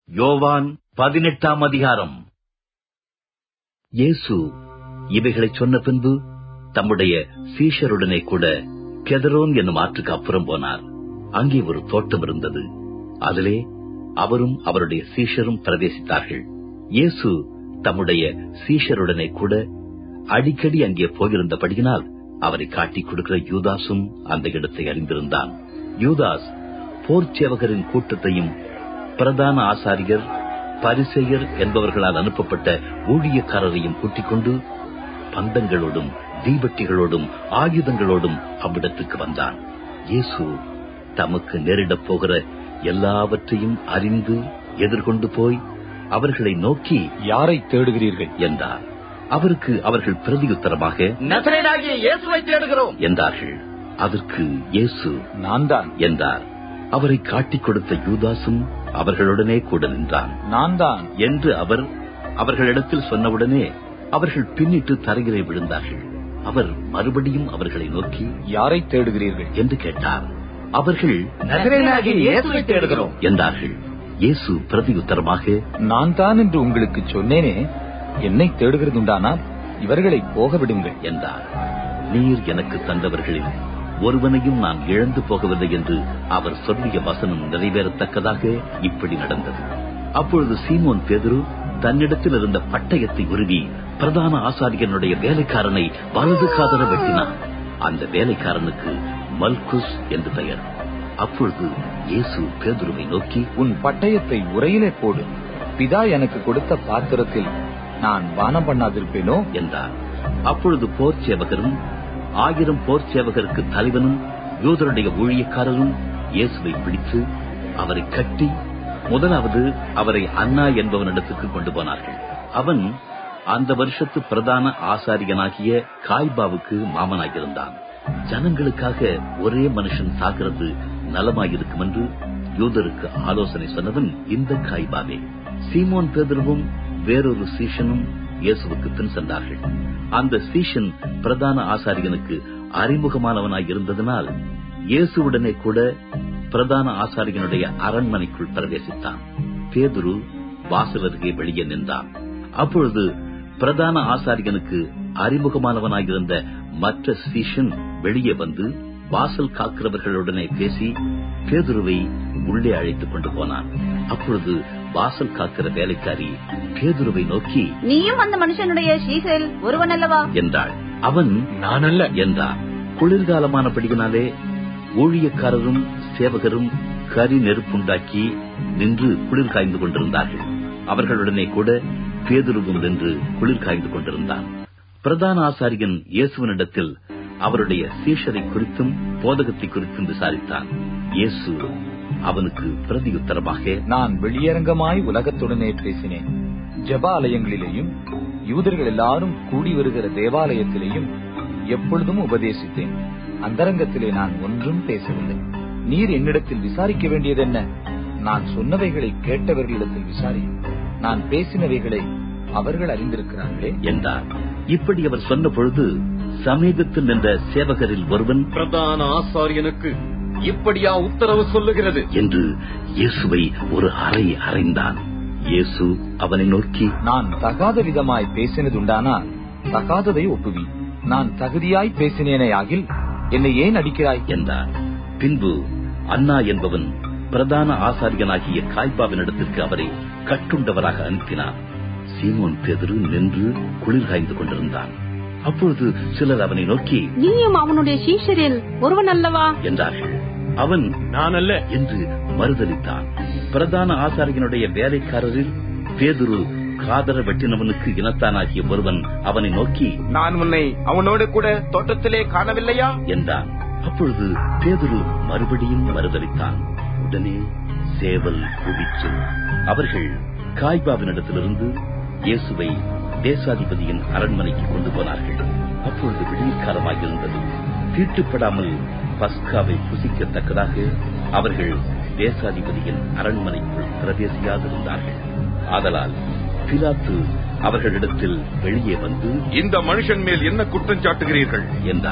யோவான் பதினெட்டாம் அதிகாரம் இயேசு இவைகளை சொன்ன பின்பு தம்முடைய சீஷருடனே கூட கெதரோன் என்னும் ஆற்றுக்கு அப்புறம் போனார் அங்கே ஒரு தோட்டம் இருந்தது அதிலே அவரும் அவருடைய சீஷரும் பிரவேசித்தார்கள் இயேசு தம்முடைய சீஷருடனே கூட அடிக்கடி அங்கே போயிருந்தபடியினால் அவரை காட்டிக் கொடுக்கிற யூதாசும் அந்த இடத்தை அறிந்திருந்தான் யூதாஸ் போர் சேவகரின் கூட்டத்தையும் பிரதான ஆசாரியர் பரிசெயர் என்பவர்களால் அனுப்பப்பட்ட ஊழியக்காரரையும் கூட்டிக் கொண்டு பந்தங்களோடும் தீபட்டிகளோடும் ஆயுதங்களோடும் அவ்விடத்துக்கு வந்தான் இயேசு தமக்கு நேரிடப் போகிற எல்லாவற்றையும் அறிந்து எதிர்கொண்டு போய் அவர்களை நோக்கி யாரை தேடுகிறீர்கள் என்றார் அவருக்கு அவர்கள் பிரதியுத்தரமாக நசரேனாகிய இயேசுவை தேடுகிறோம் என்றார்கள் அதற்கு இயேசு நான் தான் என்றார் அவரை காட்டிக் கொடுத்த யூதாசும் அவர்களுடனே கூட நின்றான் நான் தான் என்று அவர் அவர்களிடத்தில் சொன்னவுடனே அவர்கள் பின்னிட்டு தரையிலே விழுந்தார்கள் அவர் மறுபடியும் அவர்களை நோக்கி யாரை தேடுகிறீர்கள் என்று கேட்டார் அவர்கள் நசரேனாகிய இயேசுவை தேடுகிறோம் என்றார்கள் இயேசு பிரதியுத்தரமாக நான் தான் என்று உங்களுக்கு சொன்னேனே என்னை தேடுகிறதுண்டானால் இவர்களை போக விடுங்கள் என்றார் நீர் எனக்கு தந்தவர்களில் ஒருவனையும் நான் இழந்து போகவில்லை என்று அவர் சொல்லிய வசனம் நிறைவேறத்தக்கதாக இப்படி நடந்தது அப்பொழுது சீமோன் பேதுரு தன்னிடத்தில் இருந்த பட்டயத்தை உருவி பிரதான ஆசாரியனுடைய வேலைக்காரனை வலது காதர வெட்டினான் அந்த வேலைக்காரனுக்கு மல்குஸ் என்று பெயர் அப்பொழுது இயேசு பேதுருவை நோக்கி உன் பட்டயத்தை உரையிலே போடு பிதா எனக்கு கொடுத்த பாத்திரத்தில் நான் பானம் பண்ணாதிருப்பேனோ என்றார் அப்பொழுது போர் சேவகரும் ஆயிரம் போர் சேவகருக்கு தலைவனும் யூதருடைய ஊழியக்காரரும் இயேசுவை பிடித்து அவரை கட்டி முதலாவது அவரை அண்ணா என்பவனிடத்துக்கு கொண்டு போனார்கள் அவன் அந்த வருஷத்து பிரதான ஆசாரியனாகிய காய்பாவுக்கு மாமனாயிருந்தான் ஜனங்களுக்காக ஒரே மனுஷன் சாகிறது நலமாயிருக்கும் என்று யூதருக்கு ஆலோசனை சொன்னவன் இந்த காய்பாவே சீமோன் பேதருவும் வேறொரு சீஷனும் இயேசுவுக்கு பின் சென்றார்கள் அந்த சீஷன் பிரதான ஆசாரியனுக்கு அறிமுகமானவனாய் இருந்ததனால் இயேசுவுடனே கூட பிரதான ஆசாரியனுடைய அரண்மனைக்குள் பிரவேசித்தான் பேதுரு வாசல் அருகே வெளியே நின்றான் அப்பொழுது பிரதான ஆசாரியனுக்கு அறிமுகமானவனாயிருந்த மற்ற சீஷன் வெளியே வந்து வாசல் காக்கிறவர்களுடனே பேசி பேதுருவை உள்ளே அழைத்துக் கொண்டு போனான் அப்பொழுது வாசல் காக்கிற வேலைக்காரி பேதுருவை நோக்கி நீயும் அந்த மனுஷனுடைய சீசரில் ஒருவன் அல்லவா என்றாள் அவன் நான் அல்ல என்றார் குளிர்காலமானபடியினாலே ஊழியக்காரரும் சேவகரும் கரி நெருப்புண்டாக்கி நின்று குளிர் காய்ந்து கொண்டிருந்தார்கள் அவர்களுடனே கூட பேதுருவும் நின்று குளிர் காய்ந்து கொண்டிருந்தான் பிரதான ஆசாரியன் இயேசுவனிடத்தில் அவருடைய சீஷரை குறித்தும் போதகத்தை குறித்தும் விசாரித்தான் இயேசு அவனுக்கு பிரதியுத்தரமாக நான் வெளியரங்கமாய் உலகத்துடனே பேசினேன் ஜெப ஆலயங்களிலேயும் யூதர்கள் எல்லாரும் கூடி வருகிற தேவாலயத்திலேயும் எப்பொழுதும் உபதேசித்தேன் அந்தரங்கத்திலே நான் ஒன்றும் பேசவில்லை நீர் என்னிடத்தில் விசாரிக்க வேண்டியது என்ன நான் சொன்னவைகளை கேட்டவர்களிடத்தில் விசாரி நான் பேசினவைகளை அவர்கள் அறிந்திருக்கிறார்களே என்றார் இப்படி அவர் சொன்ன பொழுது சமீபத்தில் நின்ற சேவகரில் ஒருவன் பிரதான ஆசாரியனுக்கு இப்படியா உத்தரவு சொல்லுகிறது என்று இயேசுவை ஒரு அறை அறைந்தான் இயேசு அவனை நோக்கி நான் தகாத விதமாய் பேசினதுண்டானால் தகாததை ஒப்புவி நான் தகுதியாய் பேசினேனே ஆகில் என்னை ஏன் அடிக்கிறாய் என்றார் பின்பு அண்ணா என்பவன் பிரதான ஆசாரியனாகிய காய்பாவினிடத்திற்கு அவரை கட்டுண்டவராக அனுப்பினார் சீமோன் பேதுரு நின்று குளிர் காய்ந்து கொண்டிருந்தான் அப்பொழுது சிலர் அவனை நோக்கி நீயும் அவனுடைய சீஷரில் ஒருவன் அல்லவா என்றார்கள் அவன் நான் அல்ல என்று மறுதளித்தான் பிரதான ஆசாரியனுடைய வேலைக்காரரில் பேதுரு காதர வெட்டினவனுக்கு இனத்தானாகிய ஒருவன் அவனை நோக்கி நான் உன்னை அவனோடு கூட தோட்டத்திலே காணவில்லையா என்றான் அப்பொழுது பேதுரு மறுபடியும் மறுதளித்தான் உடனே சேவல் குடிச்சு அவர்கள் காய்பாவினிடத்திலிருந்து இயேசுவை தேசாதிபதியின் அரண்மனைக்கு கொண்டு போனார்கள் அப்பொழுது விடியற்காலமாயிருந்தது தீட்டுப்படாமல் பஸ்காவை புசிக்கத்தக்கதாக அவர்கள் தேசாதிபதியின் அரண்மனைக்குள் பிரவேசியாதிருந்தார்கள் ஆதலால் பிலாத்து அவர்களிடத்தில் வெளியே வந்து இந்த மனுஷன் மேல் என்ன குற்றம் சாட்டுகிறீர்கள் என்றார்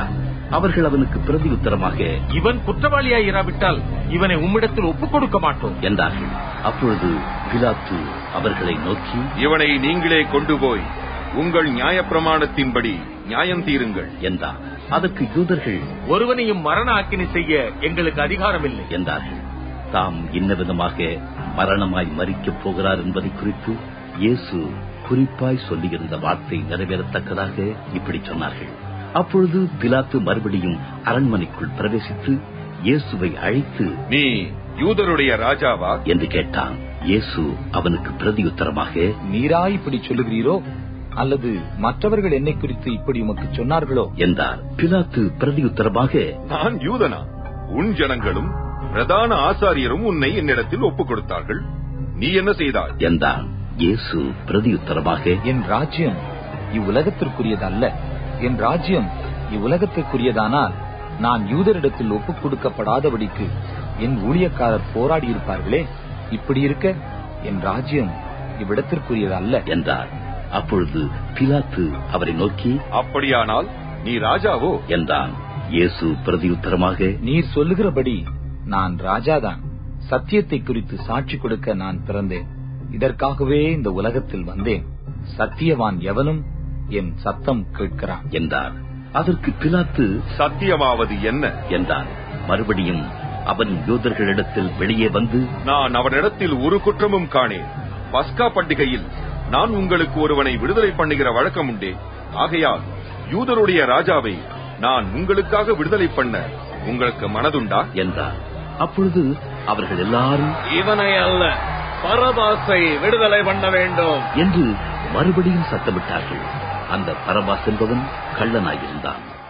அவர்கள் அவனுக்கு பிரதி உத்தரமாக இவன் குற்றவாளியாய் இராவிட்டால் இவனை உம்மிடத்தில் ஒப்புக் கொடுக்க மாட்டோம் என்றார்கள் அப்பொழுது பிலாத்து அவர்களை நோக்கி இவனை நீங்களே கொண்டு போய் உங்கள் நியாயப்பிரமாணத்தின்படி நியாயம் தீருங்கள் என்றார் அதற்கு யூதர்கள் ஒருவனையும் மரண ஆக்கினை செய்ய எங்களுக்கு அதிகாரம் இல்லை என்றார்கள் தாம் இன்ன விதமாக மரணமாய் மறிக்கப் போகிறார் என்பதை குறித்து இயேசு குறிப்பாய் சொல்லியிருந்த வார்த்தை நிறைவேறத்தக்கதாக இப்படி சொன்னார்கள் அப்பொழுது பிலாத்து மறுபடியும் அரண்மனைக்குள் பிரவேசித்து இயேசுவை அழைத்து நீ யூதருடைய ராஜாவா என்று கேட்டான் இயேசு அவனுக்கு பிரதியுத்தரமாக நீரா இப்படி சொல்லுகிறீரோ அல்லது மற்றவர்கள் என்னை குறித்து இப்படி உமக்கு சொன்னார்களோ என்றார் பிலாத்து பிரதியுத்தரமாக நான் யூதனா உன் ஜனங்களும் பிரதான ஆசாரியரும் உன்னை என்னிடத்தில் ஒப்புக் கொடுத்தார்கள் நீ என்ன செய்தாய் என்றான் இயேசு பிரதியுத்தரமாக என் ராஜ்யம் இவ்வுலகத்திற்குரியது அல்ல என் ராஜ்யம் இவ்வுலகத்திற்குரியதானால் நான் யூதரிடத்தில் ஒப்புக் கொடுக்கப்படாதபடிக்கு என் ஊழியக்காரர் போராடி இருப்பார்களே இப்படி இருக்க என் ராஜ்யம் இவ்விடத்திற்குரியது அல்ல என்றார் அப்பொழுது பிலாத்து அவரை நோக்கி அப்படியானால் நீ ராஜாவோ என்றான் இயேசு பிரதியுத்தரமாக நீர் சொல்லுகிறபடி நான் ராஜாதான் சத்தியத்தை குறித்து சாட்சி கொடுக்க நான் பிறந்தேன் இதற்காகவே இந்த உலகத்தில் வந்தேன் சத்தியவான் எவனும் என் சத்தம் கேட்கிறான் என்றார் அதற்கு பிலாத்து சத்தியமாவது என்ன என்றான் மறுபடியும் அவன் யூதர்களிடத்தில் வெளியே வந்து நான் அவனிடத்தில் ஒரு குற்றமும் காணேன் பஸ்கா பண்டிகையில் நான் உங்களுக்கு ஒருவனை விடுதலை பண்ணுகிற வழக்கம் உண்டே ஆகையால் யூதருடைய ராஜாவை நான் உங்களுக்காக விடுதலை பண்ண உங்களுக்கு மனதுண்டா என்றார் அப்பொழுது அவர்கள் எல்லாரும் இவனை அல்ல பரபாசை விடுதலை பண்ண வேண்டும் என்று மறுபடியும் சத்தமிட்டார்கள் அந்த பரபாஸ் என்பவன் கள்ளனாயிருந்தான்